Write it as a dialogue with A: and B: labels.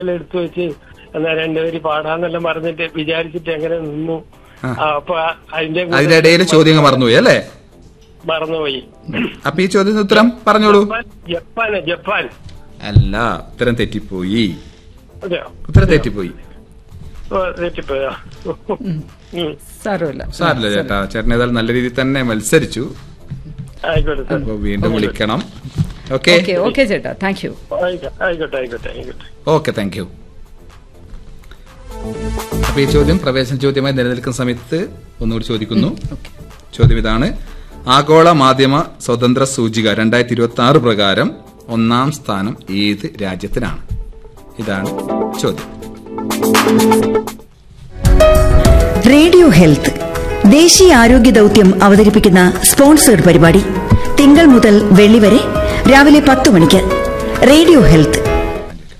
A: എടുത്തു വെച്ച് എന്നാ രണ്ടുപേര് പാടാന്നെല്ലാം പറഞ്ഞിട്ട് വിചാരിച്ചിട്ട് എങ്ങനെ നിന്നു
B: ആ.
A: ആ, അപ്പൊ ആ- അതിന്റെ കൂടെ
B: അതിന്റെ ഇടയിൽ ചോദ്യങ്ങൾ മറന്നുപോയി അല്ലേ
A: മറന്നുപോയി
B: അപ്പൊ ഈ ചോദ്യത്തിന് ഉത്തരം പറഞ്ഞോളൂ
A: ജപ്പാൻ ജപ്പാന് ജപ്പാൻ
B: അല്ല ഉത്തരം തെറ്റിപ്പോയി
A: അതെയോ
B: ഉത്തരം തെറ്റിപ്പോയി
A: ഓ, തെറ്റിപ്പോയോ ഉം.
C: സാരമില്ല
B: സാറില്ല ചേട്ടാ ചേട്ടൻ ഏതായാലും നല്ല രീതിയിൽ തന്നെ മത്സരിച്ചു
A: ആയിക്കോട്ടെ സാർ
B: അപ്പൊ വീണ്ടും വിളിക്കണം ഓക്കെ
C: ഓക്കെ ഓക്കെ ചേട്ടാ താങ്ക് യു
A: ആയിക്കോട്ടെ ആയിക്കോട്ടെ ആയിക്കോട്ടെ ആയിക്കോട്ടെ
B: ഓക്കെ താങ്ക് യു അപ്പൊ ഈ ചോദ്യം പ്രവേശന ചോദ്യമായി നിലനിൽക്കുന്ന സമയത്ത് ഒന്നുകൂടി ചോദിക്കുന്നു ചോദ്യം ഇതാണ് ആഗോള മാധ്യമ സ്വതന്ത്ര സൂചിക രണ്ടായിരത്തി ഇരുപത്തി ആറ് പ്രകാരം ഒന്നാം സ്ഥാനം ഏത് രാജ്യത്തിനാണ് ഇതാണ് ചോദ്യം
D: റേഡിയോ ഹെൽത്ത് ദേശീയ ആരോഗ്യ ദൗത്യം അവതരിപ്പിക്കുന്ന സ്പോൺസേഡ് പരിപാടി തിങ്കൾ മുതൽ വെള്ളി വരെ രാവിലെ പത്ത് മണിക്ക് റേഡിയോ ഹെൽത്ത്